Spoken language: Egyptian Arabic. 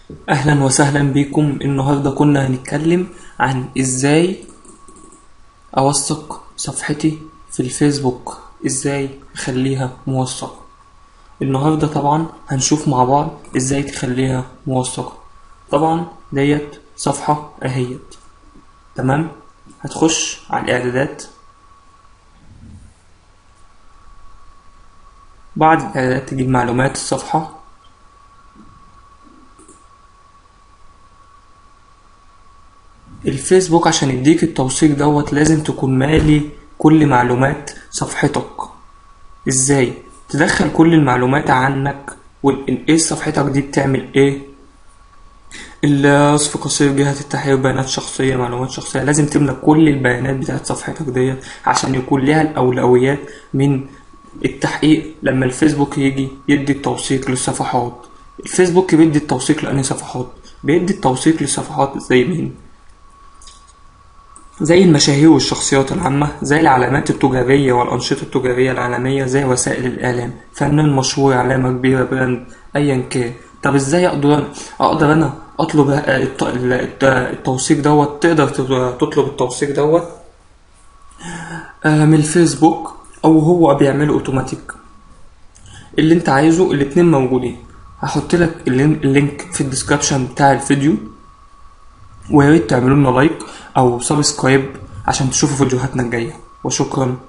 اهلا وسهلا بكم النهارده كنا هنتكلم عن ازاي اوثق صفحتي في الفيسبوك ازاي اخليها موثقه النهارده طبعا هنشوف مع بعض ازاي تخليها موثقه طبعا ديت صفحه اهيت تمام هتخش على الاعدادات بعد الاعدادات تجيب معلومات الصفحه الفيسبوك عشان يديك التوثيق دوت لازم تكون مالي كل معلومات صفحتك ازاي تدخل كل المعلومات عنك وايه صفحتك دي بتعمل ايه الوصف قصير جهة التحرير بيانات شخصية معلومات شخصية لازم تملى كل البيانات بتاعت صفحتك ديت عشان يكون ليها الأولويات من التحقيق لما الفيسبوك يجي يدي التوثيق للصفحات الفيسبوك بيدي التوثيق لأنهي صفحات بيدي التوثيق للصفحات زي مين زي المشاهير والشخصيات العامة زي العلامات التجارية والأنشطة التجارية العالمية زي وسائل الإعلام فنان مشهور علامة كبيرة براند أيا كان طب ازاي اقدر اقدر انا اطلب الت- الت- التوثيق دوت تقدر تطلب التوثيق دوت آه، من الفيسبوك او هو بيعمله اوتوماتيك اللي انت عايزه الاتنين موجودين هحط لك اللين- اللينك في الديسكربشن بتاع الفيديو ويا ريت تعملوا لنا لايك او سبسكرايب عشان تشوفوا فيديوهاتنا الجايه وشكرا